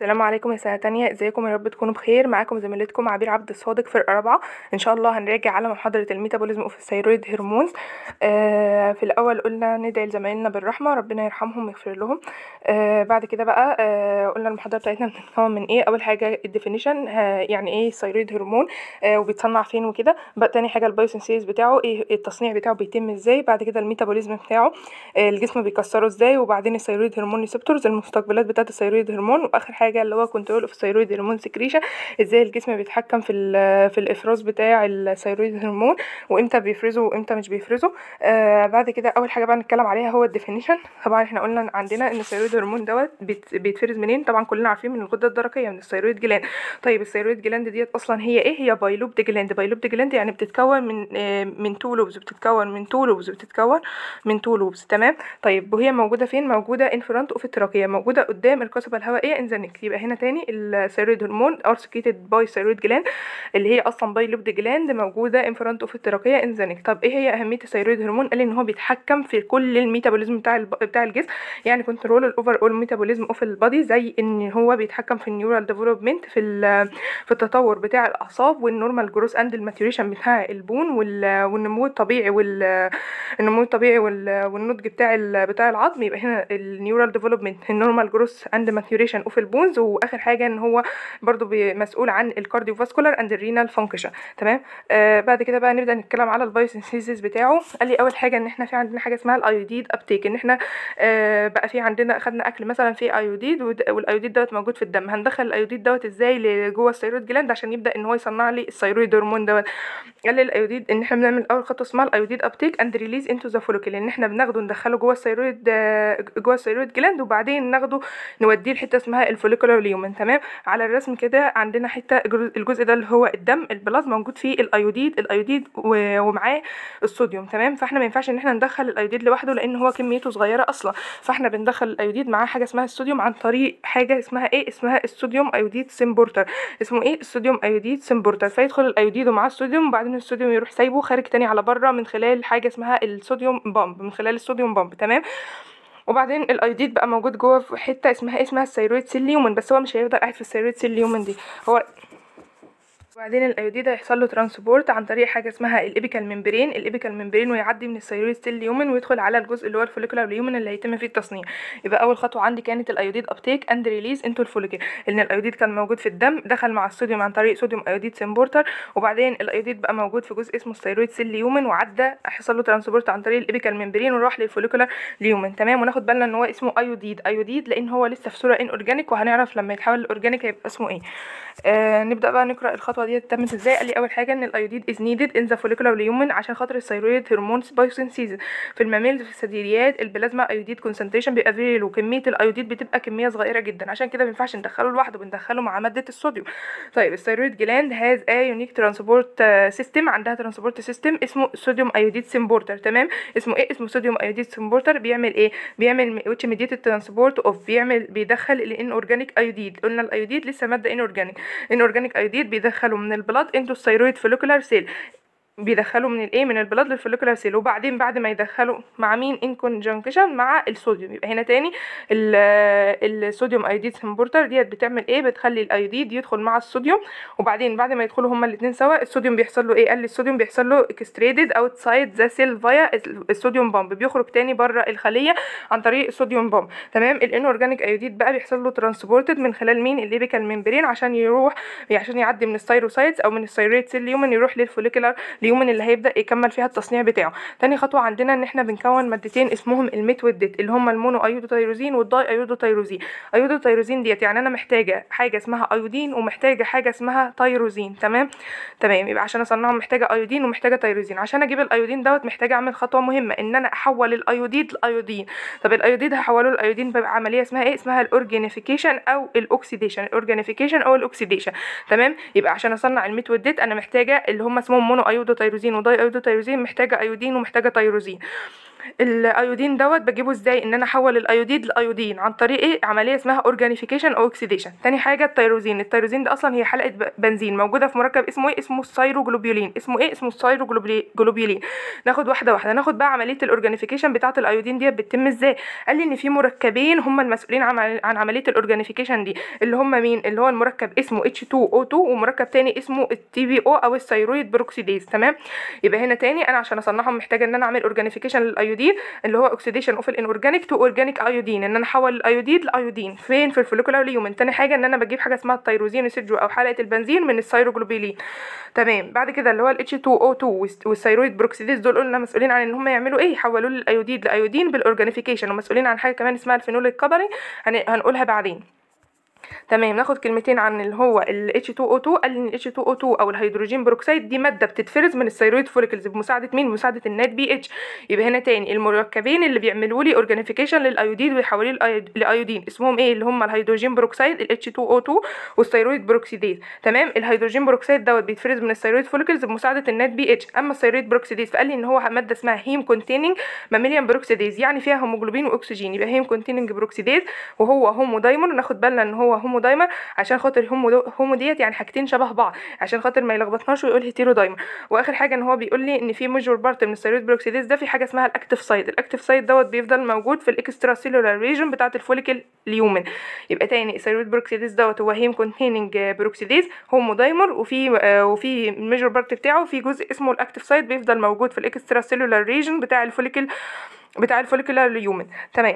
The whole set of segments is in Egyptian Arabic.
السلام عليكم يا سنة تانية ازيكم يا رب تكونوا بخير معاكم زميلتكم عبير عبد الصادق فرقة رابعة ان شاء الله هنراجع على محاضرة الميتابوليزم اوف الثيرويد هرمونز آه في الاول قلنا ندعي لزمايلنا بالرحمة ربنا يرحمهم ويغفر لهم آه بعد كده بقى آه قلنا المحاضرة بتاعتنا بتتكون من ايه اول حاجة الديفينيشن آه يعني ايه ثيرويد هرمون آه وبيتصنع فين وكده بقى تاني حاجة البايوسنسيز بتاعه ايه التصنيع بتاعه بيتم ازاي بعد كده الميتابوليزم بتاعه آه الجسم بيكسره ازاي وبعدين الثيرويد هرمون ريسبتورز المستقبلات بتاعة الثيرويد هرمون واخر حاجة اللي هو كنترول اوف ثيرويد هرمون سكريشن ازاي الجسم بيتحكم في في الافراز بتاع الثيرويد هرمون وامتى بيفرزه وامتى مش بيفرزه آه بعد كده اول حاجه بقى نتكلم عليها هو الديفينيشن طبعا احنا قلنا عندنا ان الثيرويد هرمون دوت بيتفرز منين طبعا كلنا عارفين من الغده الدرقيه من الثيرويد جلاند طيب الثيرويد جلاند ديت اصلا هي ايه هي بايلوب جلاند بايلوب جلاند يعني بتتكون من آه من تو لوبز بتتكون من تو لوبز بتتكون من تو لوبز تمام طيب وهي موجوده فين موجوده ان فرونت اوف التراكيه موجوده قدام القصبه الهوائيه ان ذا نيك يبقى هنا تاني الثيرويد هرمون ار سكريتد باي ثيرويد جلاند اللي هي اصلا باي لوبد جلاند موجوده ان فرونت اوف التراكيه ان ذا نيك طب ايه هي اهميه الثيرويد هرمون قال ان هو بيتحكم في كل الميتابوليزم بتاع الب... بتاع الجسم يعني كنترول الاوفر اول ميتابوليزم اوف البادي زي ان هو بيتحكم في النيورال ديفلوبمنت في في التطور بتاع الاعصاب والنورمال جروس اند الماتوريشن بتاع البون وال... والنمو الطبيعي وال النمو الطبيعي وال... والنضج بتاع ال... بتاع العظم يبقى هنا النيورال ديفلوبمنت النورمال جروس اند ماتوريشن اوف البونز واخر حاجه ان هو برضو مسؤول عن الكارديو فاسكولار اند الرينال فانكشن تمام آه بعد كده بقى نبدا نتكلم على البايوسينثيسيس بتاعه قال لي اول حاجه ان احنا في عندنا حاجه اسمها الايوديد ابتيك ان احنا آه بقى في عندنا اخدنا اكل مثلا فيه ايوديد والايوديد دوت موجود في الدم هندخل الايوديد دوت ازاي لجوه الثيرويد جلاند عشان يبدا ان هو يصنع لي الثيرويد هرمون دوت قال لي الايوديد ان احنا بنعمل اول خطوه اسمها الايوديد ابتيك اند ريليز انتو ذا فوليكل ان احنا بناخده ندخله جوه الثيرويد آه جوه الثيرويد جلاند وبعدين ناخده نوديه لحته اسمها الفوليكولار ليومن تمام على الرسم كده عندنا حته الجزء ده اللي هو الدم البلاز موجود فيه الايوديد الايوديد ومعاه الصوديوم تمام فاحنا ما ينفعش ان احنا ندخل الايوديد لوحده لان هو كميته صغيره اصلا فاحنا بندخل الايوديد معاه حاجه اسمها الصوديوم عن طريق حاجه اسمها ايه اسمها الصوديوم ايوديد سيمبورتر اسمه ايه الصوديوم ايوديد سيمبورتر فيدخل الايوديد ومعاه الصوديوم وبعدين الصوديوم يروح سايبه خارج تاني على بره من خلال حاجه اسمها الصوديوم بامب من خلال الصوديوم بامب تمام وبعدين الايوديد بقى موجود جوه في حته اسمها اسمها الثيرويد سيل ليومن بس هو مش هيفضل قاعد في الثيرويد سيل ليومن دي هو وبعدين الايوديد هيحصل له ترانسبورت عن طريق حاجه اسمها الابيكال ممبرين الابيكال ممبرين ويعدي من الثيرويد سيل ليومن ويدخل على الجزء اللي هو الفوليكولار ليومن اللي هيتم فيه التصنيع يبقى اول خطوه عندي كانت الايوديد ابتيك اند ريليز انتو الفوليكل ان الايوديد كان موجود في الدم دخل مع الصوديوم عن طريق صوديوم ايوديد سيمبورتر وبعدين الايوديد بقى موجود في جزء اسمه الثيرويد سيل ليومن وعدى حصل له ترانسبورت عن طريق الابيكال ممبرين وراح للفوليكولار ليومن تمام وناخد بالنا ان هو اسمه ايوديد ايوديد لان هو لسه في صوره ان اورجانيك وهنعرف لما يتحول لاورجانيك هيبقى اسمه ايه آه نبدا بقى نقرا الخطوه دي تمت ازاي قال لي اول حاجه ان الايوديد از نيدد ان ذا فوليكولار ليومن عشان خاطر الثيرويد هرمونز بايوسينثيز في الماميلز في الثدييات البلازما ايوديد كونسنتريشن بيبقى فيري لو كميه الايوديد بتبقى كميه صغيره جدا عشان كده ما ينفعش ندخله لوحده بندخله مع ماده الصوديوم طيب الثيرويد جلاند هاز ا يونيك ترانسبورت سيستم عندها ترانسبورت سيستم اسمه صوديوم ايوديد سيمبورتر تمام اسمه ايه اسمه صوديوم ايوديد سيمبورتر بيعمل ايه بيعمل ويتش ميديتد ترانسبورت اوف بيعمل بيدخل الان اورجانيك ايوديد قلنا الايوديد لسه ماده ان اورجانيك ان اورجانيك ايوديد بيدخله من البلاد انتو الثيرويد فوليكولار سيل بيدخلوا من الايه من البلاد للفوليكولار سيل وبعدين بعد ما يدخلوا مع مين ان كونجنكشن مع الصوديوم يبقى هنا تاني الصوديوم ايوديد سمبورتر ديت بتعمل ايه بتخلي الايوديد يدخل مع الصوديوم وبعدين بعد ما يدخلوا هما الاثنين سوا الصوديوم بيحصل له ايه قال لي الصوديوم بيحصل له اكستريدد اوتسايد ذا سيل فايا الصوديوم بامب بيخرج تاني بره الخليه عن طريق الصوديوم بامب تمام الان اورجانيك ايوديد بقى بيحصل له ترانسبورتد من خلال مين الليبيكال ممبرين عشان يروح عشان يعدي من الثيروسايتس او من الثيرويد سيل ليومن يروح للفوليكولار اليومن اللي هيبدا يكمل فيها التصنيع بتاعه تاني خطوه عندنا ان احنا بنكون مادتين اسمهم الميت والديت اللي هما المونو ايودوتيروزين والداي ايودوتيروزين ايودوتيروزين ديت يعني انا محتاجه حاجه اسمها ايودين ومحتاجه حاجه اسمها تيروزين تمام تمام يبقى عشان اصنعهم محتاجه ايودين ومحتاجه تيروزين عشان اجيب الايودين دوت محتاجه اعمل خطوه مهمه ان انا احول الايوديد لايودين طب الايوديد هحوله لايودين بعمليه اسمها ايه اسمها الاورجانيفيكيشن او الاكسيديشن الاورجانيفيكيشن او الاكسيديشن تمام يبقى عشان اصنع الميت والديت انا محتاجه اللي هم اسمهم مونو ايودوتيروزين وداي ايودوتيروزين محتاجه ايودين ومحتاجه تيروزين الايودين دوت بجيبه ازاي ان انا احول الايوديد لايودين عن طريق ايه عمليه اسمها اورجانيفيكيشن او اوكسيديشن تاني حاجه التيروزين التيروزين ده اصلا هي حلقه ب- بنزين موجوده في مركب اسمه ايه اسمه السيروجلوبيولين اسمه ايه اسمه السيروجلوبيولين ناخد واحده واحده ناخد بقى عمليه الاورجانيفيكيشن بتاعه الايودين دي بتتم ازاي قال لي ان في مركبين هم المسؤولين عن عن عمليه الاورجانيفيكيشن دي اللي هم مين اللي هو المركب اسمه H2O2 ومركب تاني اسمه التي بي او او الثيرويد بروكسيديز تمام يبقى هنا تاني انا عشان اصنعهم محتاجه ان انا اعمل اورجانيفيكيشن للايودين اللي هو اوكسيديشن اوف الانورجانيك تو اورجانيك ايودين ان انا احول الايوديد لايودين فين في الفوليكولار ليومن تاني حاجه ان انا بجيب حاجه اسمها التيروزين ريسيديو او حلقه البنزين من الثيروجلوبيلين تمام بعد كده اللي هو ال H2O2 والس- والثيرويد بروكسيديز دول قلنا مسؤولين عن ان هم يعملوا ايه يحولوا لي الايوديد لايودين بالاورجانيفيكيشن ومسؤولين عن حاجه كمان اسمها الفينول الكبري هن- هنقولها بعدين تمام ناخد كلمتين عن اللي هو ال H2O2 قال ان ال H2O2 او الهيدروجين بروكسيد دي ماده بتتفرز من الثيرويد فوليكلز بمساعده مين بمساعده النات بي اتش يبقى هنا تاني المركبين اللي بيعملوا لي اورجانيفيكيشن للايوديد ويحولوه لأيود- لايودين اسمهم ايه اللي هم الهيدروجين بروكسيد ال H2O2 والثيرويد بروكسيديز تمام الهيدروجين بروكسيد دوت بيتفرز من الثيرويد فوليكلز بمساعده النات بي اتش اما الثيرويد بروكسيديز فقال لي ان هو ماده اسمها هيم كونتيننج ماميليان بروكسيديز يعني فيها هيموجلوبين واكسجين يبقى هيم كونتيننج بروكسيديز وهو هومو دايمر ناخد بالنا ان هو هومو دايمر عشان خاطر هومو دو هومو ديت يعني حاجتين شبه بعض عشان خاطر ما يلخبطناش ويقول هيتيرو دايمر واخر حاجه ان هو بيقول لي ان في ميجور بارت من الثيرويد بروكسيديز ده في حاجه اسمها الاكتيف سايد الاكتيف سايد دوت بيفضل موجود في الاكسترا سيلولار ريجن بتاعه الفوليكل اليومن يبقى تاني الثيرويد بروكسيديز دوت هو هيم كونتيننج بروكسيديز هومو دايمر وفي آه، وفي الميجور بارت بتاعه في جزء اسمه الاكتيف سايد بيفضل موجود في الاكسترا سيلولار ريجن بتاع الفوليكل بتاع الفوليكولار اليومن تمام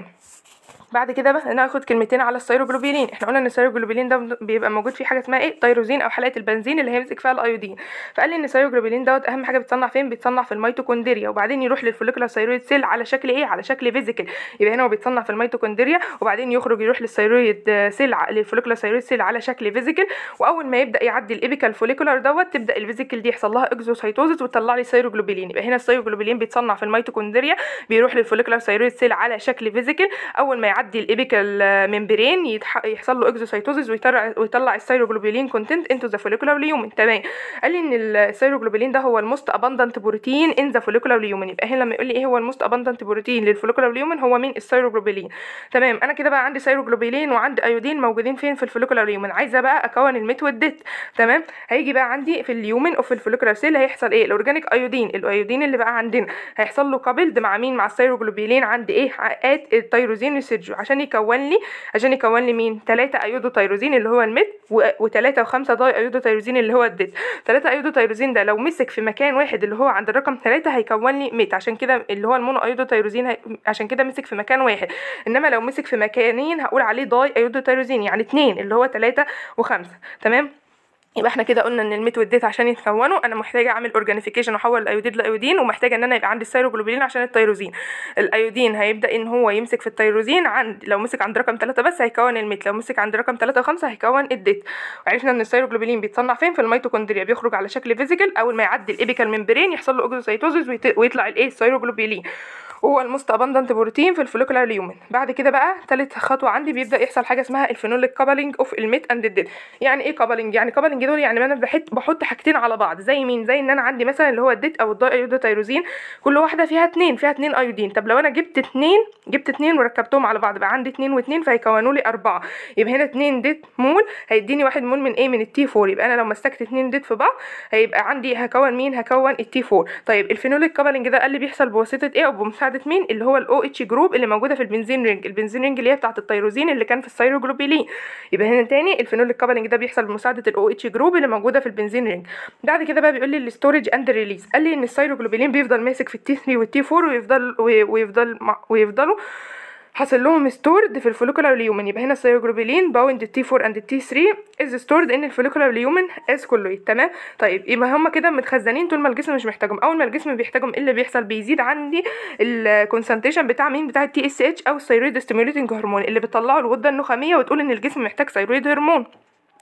بعد كده بقى ناخد كلمتين على الثيروجلوبيلين احنا قلنا ان الثيروجلوبيلين ده بيبقى موجود فيه حاجه اسمها ايه تيروزين او حلقه البنزين اللي هيمسك فيها الايودين فقال لي ان الثيروجلوبيلين دوت اهم حاجه بيتصنع فين بيتصنع في الميتوكوندريا وبعدين يروح للفوليكولار ثيرويد سيل على شكل ايه على شكل فيزيكال يبقى هنا هو بيتصنع في الميتوكوندريا وبعدين يخرج يروح للثيرويد سيل ع- للفوليكولار ثيرويد سيل على شكل فيزيكال واول ما يبدا يعدي الابيكال فوليكولار دوت تبدا الفيزيكال دي يحصل لها اكزوسايتوزس وتطلع لي ثيروجلوبيلين يبقى هنا الثيروجلوبيلين بيتصنع في الميتوكوندريا بيروح للفوليكولار ثيرويد سيل على شكل فيزيكال اول ما يعدي الابيكال ممبرين يتح... يحصل له اكزوسايتوزس ويطلع ويطلع الثيروجلوبيلين كونتنت انتو ذا فوليكولار ليومن تمام قال لي ان الثيروجلوبيلين ده هو الموست اباندنت بروتين ان ذا فوليكولار ليومن يبقى هنا لما يقول لي ايه هو الموست اباندنت بروتين للفوليكولار ليومن هو مين الثيروجلوبيلين تمام انا كده بقى عندي ثيروجلوبيلين وعندي ايودين موجودين فين في الفوليكولار ليومن عايزه بقى اكون الميت والديت تمام هيجي بقى عندي في اليومن او في الفوليكولار سيل هيحصل ايه الاورجانيك ايودين الايودين اللي بقى عندنا هيحصل له كابلد مع مين مع الثيروجلوبيلين عند ايه ات التيروزين ريسيديو عشان يكون لي عشان يكون لي مين 3 ايودو تيروزين اللي هو الميت و3 و5 داي ايودو تيروزين اللي هو الديت 3 ايودو تيروزين ده لو مسك في مكان واحد اللي هو عند الرقم 3 هيكون لي ميت عشان كده اللي هو المونو ايودو تيروزين هي... عشان كده مسك في مكان واحد انما لو مسك في مكانين هقول عليه داي ايودو تيروزين يعني اتنين اللي هو 3 و5 تمام يبقى احنا كده قلنا ان الميت والديت عشان يتكونوا انا محتاجه اعمل اورجانيفيكيشن واحول الايوديد لايودين ومحتاجه ان انا يبقى عندي الثيروجلوبولين عشان التيروزين الايودين هيبدا ان هو يمسك في التيروزين عند لو مسك عند رقم 3 بس هيكون الميت لو مسك عند رقم 3 و5 هيكون الديت وعرفنا ان الثيروجلوبولين بيتصنع فين في الميتوكوندريا بيخرج على شكل فيزيكال اول ما يعدي الابيكال ممبرين يحصل له اوكسيتوزيس ويطلع الايه الثيروجلوبولين هو الموست اباندنت بروتين في الفوليكولار ليومن بعد كده بقى تالت خطوه عندي بيبدا يحصل حاجه اسمها الفينوليك كابلنج اوف الميت اند الديد يعني ايه كابلنج يعني كابلنج دول يعني انا بحط بحط حاجتين على بعض زي مين زي ان انا عندي مثلا اللي هو الديت او الداي ايودوتيروزين كل واحده فيها اتنين فيها اتنين ايودين طب لو انا جبت اتنين جبت اتنين وركبتهم على بعض بقى عندي اتنين واتنين فهيكونوا لي اربعه يبقى هنا اتنين ديت مول هيديني واحد مول من ايه من التي 4 يبقى انا لو مسكت اتنين ديت في بعض هيبقى عندي هكون مين هكون التي 4 طيب الفينوليك كابلنج ده قال لي بيحصل بواسطه ايه او بمساعده مين اللي هو الاو اتش جروب اللي موجوده في البنزين رينج البنزين رينج اللي هي بتاعه التيروزين اللي كان في الثيروجلوبيلين يبقى هنا تاني الفينوليك كابلنج ده بيحصل بمساعده الاو اتش جروب اللي موجوده في البنزين رينج بعد كده بقى بيقول لي الستورج اند ريليز قال لي ان الثيروجلوبيلين بيفضل ماسك في التي 3 والتي 4 ويفضل ويفضل ويفضلوا حاصل لهم ستورد في الفوليكولار ليومن يبقى هنا الثيروجلوبيلين باوند التي 4 اند التي 3 از ستورد ان الفوليكولار ليومن از كلويد تمام طيب يبقى هم كده متخزنين طول ما الجسم مش محتاجهم اول ما الجسم بيحتاجهم ايه اللي بيحصل بيزيد عندي الكونسنتريشن بتاع مين بتاع التي اس اتش او الثيرويد ستيموليتنج هرمون اللي بتطلعه الغده النخاميه وتقول ان الجسم محتاج ثيرويد هرمون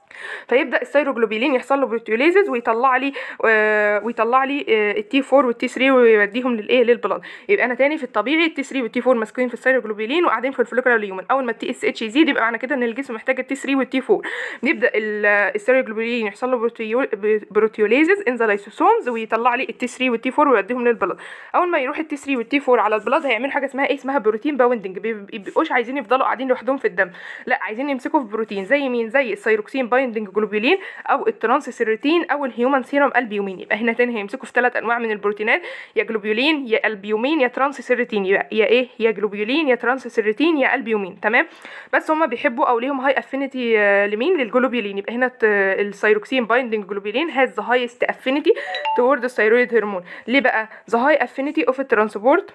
فيبدا الثيروجلوبولين يحصل له بروتيوليزز ويطلع لي آه ويطلع لي آه التي 4 والتي 3 ويوديهم للايه للبلاد يبقى انا تاني في الطبيعي التي 3 والتي 4 ماسكين في الثيروجلوبولين وقاعدين في الفوليكولار ليومن اول ما التي اس اتش يزيد يبقى معنى كده ان الجسم محتاج التي 3 والتي 4 بيبدا الثيروجلوبولين يحصل له بروتيوليزز ان ذا لايسوسومز ويطلع لي التي 3 والتي 4 ويوديهم للبلاد اول ما يروح التي 3 والتي 4 على البلاد هيعملوا حاجه اسمها ايه اسمها بروتين باوندنج بيبقوش عايزين يفضلوا قاعدين لوحدهم في الدم لا عايزين يمسكوا في بروتين زي مين زي الثيروكسين بايندنج جلوبولين او الترانس سيرتين او الهيومن سيروم البيومين يبقى هنا تاني هيمسكوا في ثلاث انواع من البروتينات يا جلوبيولين يا البيومين يا ترانس سيرتين يبقى يا ايه يا جلوبيولين يا ترانس سيرتين يا البيومين تمام بس هما بيحبوا او ليهم هاي افينيتي لمين للجلوبيولين يبقى هنا الثيروكسين بايندنج جلوبيولين هاز ذا هايست افينيتي تورد الثيرويد هرمون ليه بقى ذا هاي افينيتي اوف الترانسبورت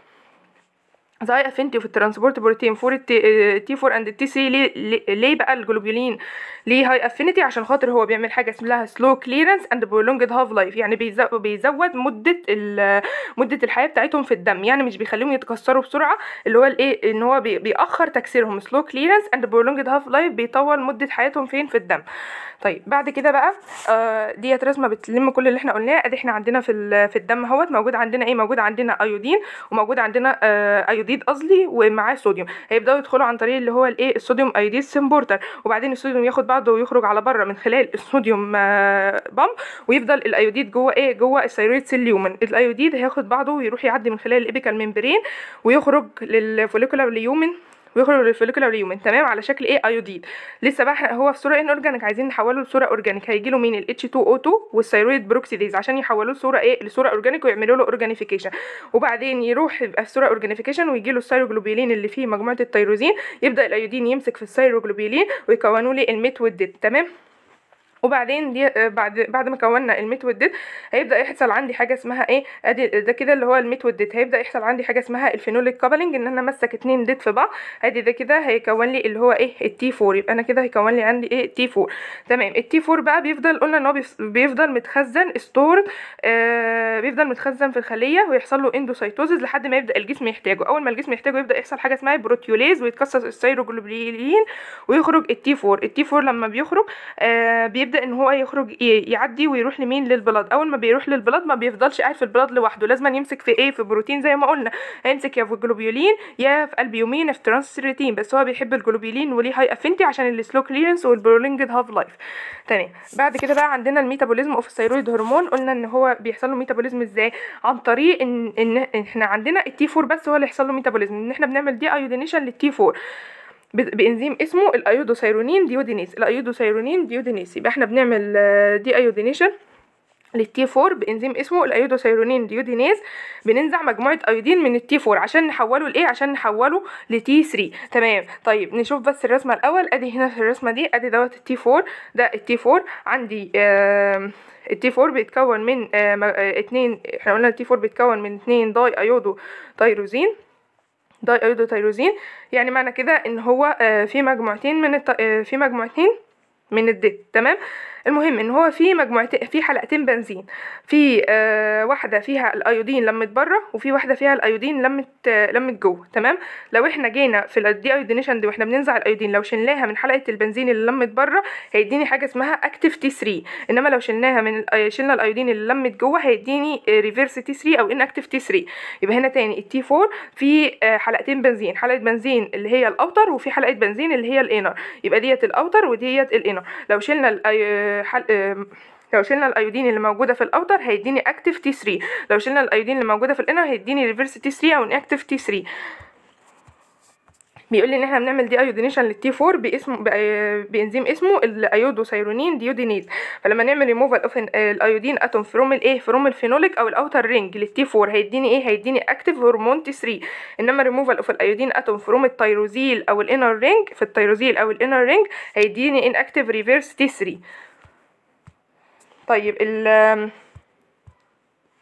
زي افنتي في الترانسبورت بروتين فور التي 4 اند التي 3 ليه ليه بقى الجلوبيولين ليه هاي افينيتي عشان خاطر هو بيعمل حاجه اسمها سلو كليرنس اند برولونجد هاف لايف يعني بيزود بيزود مده مده الحياه بتاعتهم في الدم يعني مش بيخليهم يتكسروا بسرعه اللي هو الايه ان هو بيأخر تكسيرهم سلو كليرنس اند برولونجد هاف لايف بيطول مده حياتهم فين في الدم طيب بعد كده بقى آه ديت رسمه بتلم كل اللي احنا قلناه ادي احنا عندنا في في الدم اهوت موجود عندنا ايه موجود عندنا ايودين وموجود عندنا آه ايوديد قصدي ومعاه صوديوم هيبداوا يدخلوا عن طريق اللي هو الايه الصوديوم ايوديد سمبورتر وبعدين الصوديوم ياخد بعضه ويخرج على بره من خلال الصوديوم آه بامب ويفضل الايوديد جوه ايه جوه الثيرويد سيل ليومن الايوديد هياخد بعضه ويروح يعدي من خلال الابيكال ممبرين ويخرج للفوليكولار ليومن ويخرج للفوليكولار ليومن تمام على شكل ايه ايوديد لسه بقى هو في صوره ان اورجانيك عايزين نحوله لصوره اورجانيك هيجي له مين ال H2O2 والثيرويد بروكسيديز عشان يحولوه لصوره ايه لصوره اورجانيك ويعملوا له اورجانيفيكيشن وبعدين يروح يبقى في صوره اورجانيفيكيشن ويجي له الثيروجلوبولين اللي فيه مجموعه التيروزين يبدا الايودين يمسك في الثيروجلوبولين ويكونوا لي الميت والديد تمام وبعدين دي بعد بعد ما كونا الميت والديد هيبدا يحصل عندي حاجه اسمها ايه ادي ده كده اللي هو الميت والديد هيبدا يحصل عندي حاجه اسمها الفينوليك كابلنج ان انا مسك اتنين ديد في بعض ادي ده كده هيكون لي اللي هو ايه التي 4 يبقى انا كده هيكون لي عندي ايه التي 4 تمام التي 4 بقى بيفضل قلنا ان هو بيفضل متخزن ستورد آه بيفضل متخزن في الخليه ويحصل له اندوسايتوزز لحد ما يبدا الجسم يحتاجه اول ما الجسم يحتاجه يبدا يحصل حاجه اسمها بروتيوليز ويتكسر الثيروجلوبولين ويخرج التي 4 التي 4 لما بيخرج آه بيبدا ان هو يخرج يعدي ويروح لمين للبلاد اول ما بيروح للبلاد ما بيفضلش قاعد في البلاد لوحده لازم يمسك في ايه في بروتين زي ما قلنا هيمسك يا في الجلوبيولين يا في البيومين يا في ترانسريتين بس هو بيحب الجلوبيولين وليه هاي افنتي عشان السلو كليرنس والبرولينجد هاف لايف تمام بعد كده بقى عندنا الميتابوليزم اوف الثيرويد هرمون قلنا ان هو بيحصل له ميتابوليزم ازاي عن طريق ان ان احنا عندنا التي 4 بس هو اللي يحصل له ميتابوليزم ان احنا بنعمل دي ايودينيشن للتي 4 بانزيم اسمه الايودوسيرونين ديودينيز الايودوسيرونين ديودينيز يبقى احنا بنعمل دي ايودينيشن للتي 4 بانزيم اسمه الايودوسيرونين ديودينيز بننزع مجموعه ايودين من التي 4 عشان نحوله لايه عشان نحوله لتي 3 تمام طيب نشوف بس الرسمه الاول ادي هنا في الرسمه دي ادي دوت التي 4 ده التي 4 عندي آه التي 4 بيتكون من آه اتنين احنا قلنا التي 4 بيتكون من اتنين داي ايودو تيروزين داي ايودو تيروزين يعني معنى كده ان هو في مجموعتين من الت... في مجموعتين من الديت تمام المهم ان هو في مجموعتين في حلقتين بنزين في آه واحده فيها الايودين لمت بره وفي واحده فيها الايودين لمت آه لمت جوه تمام لو احنا جينا في الدي ايودينيشن دي واحنا بننزع الايودين لو شلناها من حلقه البنزين اللي لمت بره هيديني حاجه اسمها اكتيف تي 3 انما لو شلناها من شلنا الايودين اللي لمت جوه هيديني ريفيرس تي 3 او ان اكتيف تي 3 يبقى هنا تاني التي 4 في آه حلقتين بنزين حلقه بنزين اللي هي الاوتر وفي حلقه بنزين اللي هي الانر يبقى ديت الاوتر وديت الانر لو شلنا حل... لو شلنا الايودين اللي موجوده في الاوتر هيديني اكتيف تي 3 لو شلنا الايودين اللي موجوده في الانر هيديني ريفرس تي 3 او اكتيف تي 3 بيقول لي ان احنا بنعمل دي ايودينيشن للتي 4 باسم بانزيم اسمه الايودوسيرونين ديودينيز فلما نعمل ريموفال اوف الايودين اتوم فروم الايه فروم الفينوليك او الاوتر رينج للتي 4 هيديني ايه هيديني اكتيف هرمون تي 3 انما ريموفال اوف الايودين اتوم فروم التيروزيل او الانر رينج في التيروزيل او الانر رينج هيديني ان اكتيف ريفيرس تي 3 طيب ال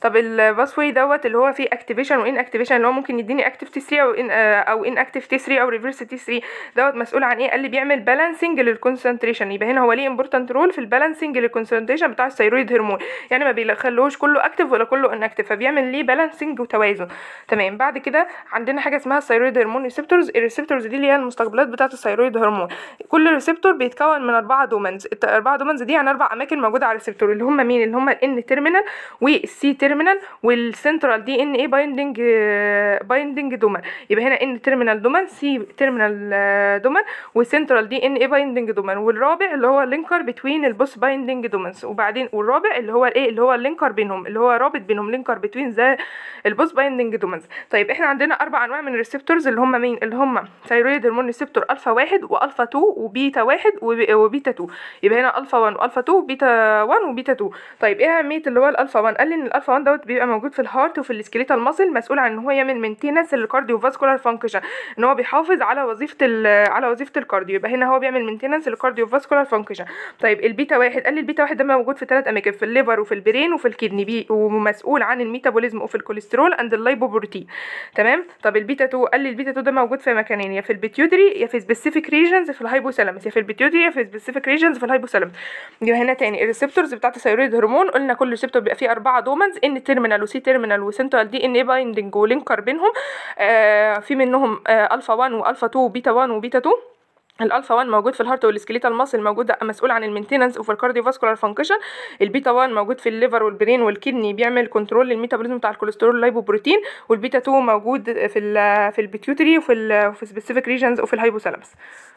طب الباسوي دوت اللي هو فيه اكتيفيشن وان اكتيفيشن اللي هو ممكن يديني اكتيف تي 3 او ان او ان اكتيف تي 3 او ريفرس تي 3 دوت مسؤول عن ايه قال لي بيعمل بالانسنج للكونسنتريشن يبقى هنا هو ليه امبورتنت رول في البالانسنج للكونسنتريشن بتاع الثيرويد هرمون يعني ما بيخلوش كله اكتيف ولا كله ان اكتيف فبيعمل ليه بالانسنج وتوازن تمام بعد كده عندنا حاجه اسمها الثيرويد هرمون ريسبتورز الريسبتورز دي اللي هي المستقبلات بتاعه الثيرويد هرمون كل ريسبتور بيتكون من اربعه دومنز الاربعه دومنز دي يعني اربع اماكن موجوده على الريسبتور اللي هم مين اللي هم الان تيرمينال والسي تيرمينال والسنترال دي ان اي بايندنج بايندنج دومن يبقى هنا ان تيرمينال دومن سي تيرمينال دومن وسنترال دي ان اي بايندنج دومن والرابع اللي هو اللينكر بتوين البوس بايندنج دومنز وبعدين والرابع اللي هو الايه اللي هو اللينكر بينهم اللي هو رابط بينهم لينكر بتوين ذا البوس بايندنج دومنز طيب احنا عندنا اربع انواع من الريسبتورز اللي هم مين اللي هم ثيرويد هرمون ريسبتور الفا واحد والفا 2 وبيتا واحد وبيتا 2 يبقى هنا الفا 1 والفا 2 وبيتا 1 وبيتا 2 طيب ايه اهميه اللي هو الالفا 1 قال لي ان الالفا 1 دوت بيبقى موجود في الهارت وفي السكيليتال ماسل مسؤول عن ان هو يعمل مينتيننس للكارديو فاسكولار فانكشن ان هو بيحافظ على وظيفه على وظيفه الكارديو يبقى هنا هو بيعمل مينتيننس للكارديو فاسكولار فانكشن طيب البيتا واحد قال لي البيتا واحد ده موجود في ثلاث اماكن في الليفر وفي البرين وفي الكدني بي ومسؤول عن الميتابوليزم وفي الكوليسترول اند اللايبوبروتين تمام طب البيتا 2 قال لي البيتا 2 ده موجود في مكانين يا في البيتيوتري يا في سبيسيفيك ريجنز في الهايبوثالاموس يا في البيتيوتري يا في سبيسيفيك ريجنز في الهايبوثالاموس يبقى هنا تاني الريسبتورز بتاعت الثيرويد هرمون قلنا كل ريسبتور بيبقى فيه اربعه دومنز ان تيرمينال وسي تيرمينال وسنترال دي ان اي بايندنج ولينكر بينهم آه في منهم آه الفا 1 والفا 2 وبيتا 1 وبيتا 2 الالفا 1 موجود في الهارت والسكيليتال ماسل موجود مسؤول عن المينتيننس وفي الكارديو فاسكولار فانكشن البيتا 1 موجود في الليفر والبرين والكدني بيعمل كنترول للميتابوليزم بتاع الكوليسترول اللايبوبروتين والبيتا 2 موجود في ال في البيتيوتري وفي ال في سبيسيفيك ريجنز وفي الهايبوثالاموس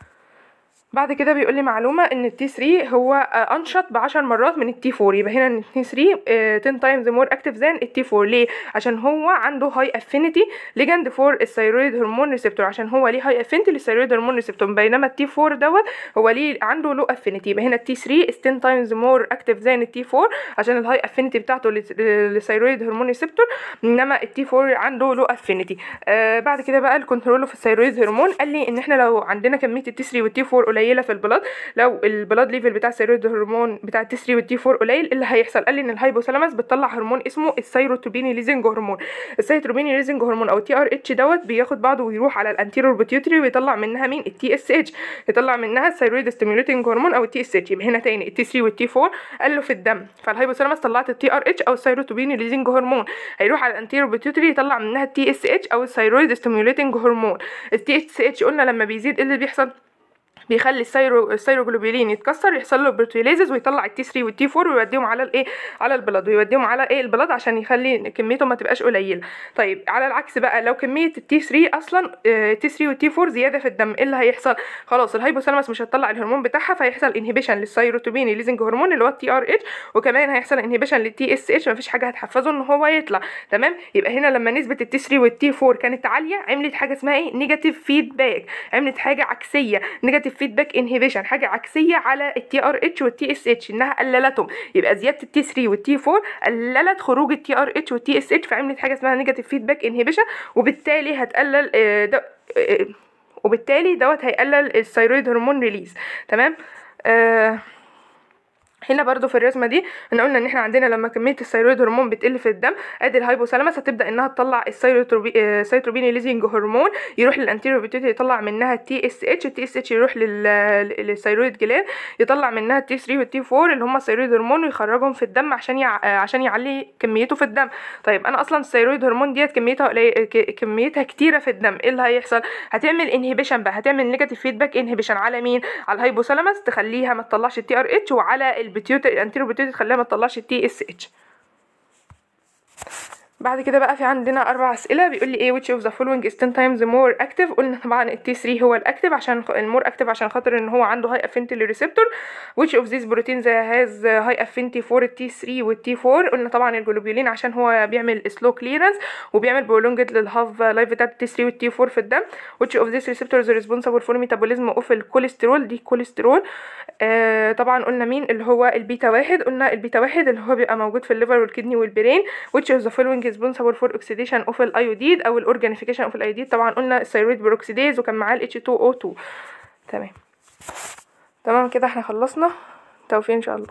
بعد كده بيقول لي معلومه ان التي 3 هو انشط ب 10 مرات من التي 4 يبقى هنا التي 3 10 تايمز مور اكتف ذان التي 4 ليه عشان هو عنده هاي افينيتي ليجند فور الثيرويد هرمون ريسبتور عشان هو ليه هاي افينيتي للثيرويد هرمون ريسبتور بينما التي 4 دوت هو ليه عنده لو افينيتي يبقى هنا التي 3 is 10 تايمز مور اكتف ذان التي 4 عشان الهاي افينيتي بتاعته للثيرويد هرمون ريسبتور انما التي 4 عنده لو افينيتي آه بعد كده بقى الكنترول في الثيرويد هرمون قال لي ان احنا لو عندنا كميه التي 3 والتي 4 قليله في البلاد لو البلاد ليفل بتاع الثيرويد هرمون بتاع التي 3 والتي 4 قليل اللي هيحصل قال لي ان الهايبوثالاموس بتطلع هرمون اسمه الثيروتوبيني ليزنج هرمون الثيروتوبيني ليزنج هرمون او تي ار اتش دوت بياخد بعضه ويروح على الانتيرور بيتيوتري ويطلع منها مين التي اس اتش يطلع منها الثيرويد ستيميوليتنج هرمون او التي اس اتش يبقى هنا تاني التي 3 والتي 4 قال له في الدم فالهايبوثالاموس طلعت التي ار اتش او الثيروتوبيني ليزنج هرمون هيروح على الانتيرور بيتيوتري يطلع منها التي اس اتش او الثيرويد ستيميوليتنج هرمون التي اس اتش قلنا لما بيزيد ايه اللي بيحصل بيخلي السيرو السيروجلوبولين يتكسر يحصل له بروتيوليزز ويطلع التي 3 والتي 4 ويوديهم على الايه على البلد ويوديهم على ايه البلد عشان يخلي كميته ما تبقاش قليله طيب على العكس بقى لو كميه التي 3 اصلا التي 3 والتي 4 زياده في الدم ايه اللي هيحصل خلاص الهايبوثالاموس مش هتطلع الهرمون بتاعها فيحصل انهبيشن للسيروتوبين ليزنج هرمون اللي هو التي ار اتش وكمان هيحصل انهبيشن للتي اس اتش مفيش حاجه هتحفزه ان هو يطلع تمام يبقى هنا لما نسبه التي 3 والتي 4 كانت عاليه عملت حاجه اسمها ايه نيجاتيف فيدباك عملت حاجه عكسيه نيجاتيف فيدباك انهبيشن انهبيشن حاجه عكسيه على التي ار اتش والتي اس اتش انها قللتهم يبقى زياده التي 3 والتي 4 قللت خروج التي ار اتش والتي اس اتش فعملت حاجه اسمها نيجاتيف فيدباك انهبيشن وبالتالي هتقلل ده وبالتالي دوت هيقلل الثيرويد هرمون ريليز تمام آه هنا برضو في الرسمه دي احنا قلنا ان احنا عندنا لما كميه الثيرويد هرمون بتقل في الدم ادي الهايبوثالاموس هتبدا انها تطلع السيتروبين ليزنج هرمون يروح للانتيريور بيتيوتري يطلع منها التي اس اتش التي اس اتش يروح للثيرويد جلاند يطلع منها التي 3 والتي 4 اللي هم الثيرويد هرمون ويخرجهم في الدم عشان يع... عشان يعلي كميته في الدم طيب انا اصلا الثيرويد هرمون ديت كميتها قليل كميتها كتيره في الدم ايه اللي هيحصل هتعمل انهبيشن بقى هتعمل نيجاتيف فيدباك انهبيشن على مين على الهايبوثالاموس تخليها ما تطلعش التي ار اتش وعلى البيتيوتري الانتيرو بيتيوتري تخليها ما تطلعش التي اس اتش بعد كده بقى في عندنا اربع اسئله بيقول لي ايه which of the following is 10 times more active قلنا طبعا التي 3 هو الاكتف عشان المور اكتف عشان خاطر ان هو عنده هاي افينيتي للريسبتور which of these proteins has high affinity for التي 3 والتي 4 قلنا طبعا الجلوبيولين عشان هو بيعمل سلو كليرنس وبيعمل prolonged للهاف لايف بتاعت التي 3 والتي 4 في الدم which of these receptors responsible for metabolism of الكوليسترول دي كوليسترول آه طبعا قلنا مين اللي هو البيتا واحد قلنا البيتا واحد اللي هو بيبقى موجود في الليفر والكدني والبرين which of the following is responsible for oxidation of الايوديد او الاورجانيفيكيشن اوف الايوديد طبعا قلنا الثيرويد بروكسيديز وكان معاه ال H2O2 تمام تمام كده احنا خلصنا توفيق ان شاء الله